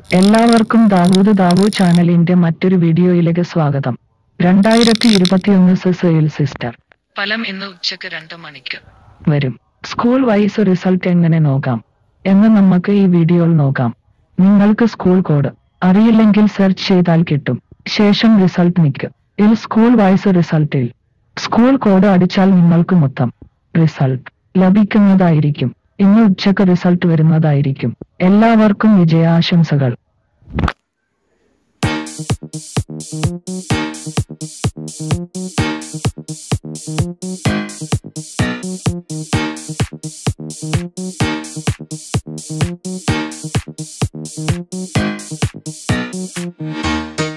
എല്ലാവർക്കും ദാവൂദ് ദാവു ചാനലിന്റെ മറ്റൊരു വീഡിയോയിലേക്ക് സ്വാഗതം രണ്ടായിരത്തി ഇരുപത്തിയൊന്ന് സെയിൽ സിസ്റ്റർ ഫലം ഇന്ന് ഉച്ചക്ക് രണ്ട് മണിക്ക് വരും സ്കൂൾ വൈസ് റിസൾട്ട് എങ്ങനെ നോക്കാം എന്ന് നമുക്ക് ഈ വീഡിയോയിൽ നോക്കാം നിങ്ങൾക്ക് സ്കൂൾ കോഡ് അറിയില്ലെങ്കിൽ സെർച്ച് ചെയ്താൽ കിട്ടും ശേഷം റിസൾട്ട് നിൽക്ക് ഇൽ സ്കൂൾ വൈസ് റിസൾട്ടിൽ സ്കൂൾ കോഡ് അടിച്ചാൽ നിങ്ങൾക്ക് മൊത്തം റിസൾട്ട് ലഭിക്കുന്നതായിരിക്കും ഇന്ന് ഉച്ചക്ക് റിസൾട്ട് വരുന്നതായിരിക്കും എല്ലാവർക്കും വിജയാശംസകൾ Thank you.